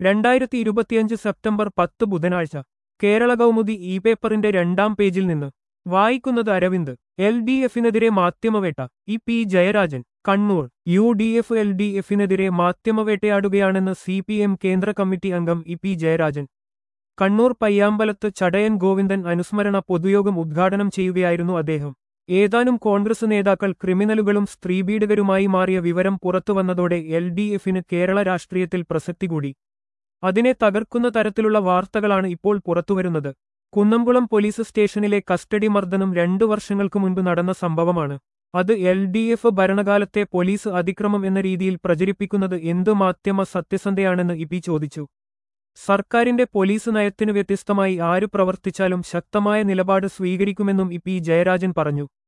രണ്ടായിരത്തി ഇരുപത്തിയഞ്ച് സെപ്റ്റംബർ പത്ത് ബുധനാഴ്ച കേരള കൗമുദി ഇ പേപ്പറിന്റെ രണ്ടാം പേജിൽ നിന്ന് വായിക്കുന്നത് അരവിന്ദ് എൽ ഡി എഫിനെതിരെ മാധ്യമവേട്ട E P Jayarajan Kannur U D F L D എഫിനെതിരെ മാധ്യമവേട്ടയാടുകയാണെന്ന് സി പി എം കേന്ദ്ര കമ്മിറ്റി അംഗം ഇ പി ജയരാജൻ കണ്ണൂർ പയ്യാമ്പലത്ത് ചടയൻ ഗോവിന്ദൻ അനുസ്മരണ പൊതുയോഗം ഉദ്ഘാടനം ചെയ്യുകയായിരുന്നു അദ്ദേഹം ഏതാനും കോൺഗ്രസ് നേതാക്കൾ ക്രിമിനലുകളും സ്ത്രീപീഡകരുമായി മാറിയ വിവരം പുറത്തുവന്നതോടെ എൽ ഡി എഫിന് കേരള രാഷ്ട്രീയത്തിൽ പ്രസക്തി കൂടി അതിനെ തകർക്കുന്ന തരത്തിലുള്ള വാർത്തകളാണ് ഇപ്പോൾ പുറത്തുവരുന്നത് കുന്നംകുളം പോലീസ് സ്റ്റേഷനിലെ കസ്റ്റഡി മർദ്ദനം രണ്ടു വർഷങ്ങൾക്ക് മുൻപ് നടന്ന സംഭവമാണ് അത് എൽ ഡി എഫ് ഭരണകാലത്തെ പോലീസ് അതിക്രമം എന്ന രീതിയിൽ പ്രചരിപ്പിക്കുന്നത് എന്ത് മാധ്യമ സത്യസന്ധയാണെന്ന് ഇ പി ചോദിച്ചു സർക്കാരിന്റെ പോലീസ് നയത്തിനു വ്യത്യസ്തമായി ആരു പ്രവർത്തിച്ചാലും ശക്തമായ നിലപാട് സ്വീകരിക്കുമെന്നും ഇ പി ജയരാജൻ പറഞ്ഞു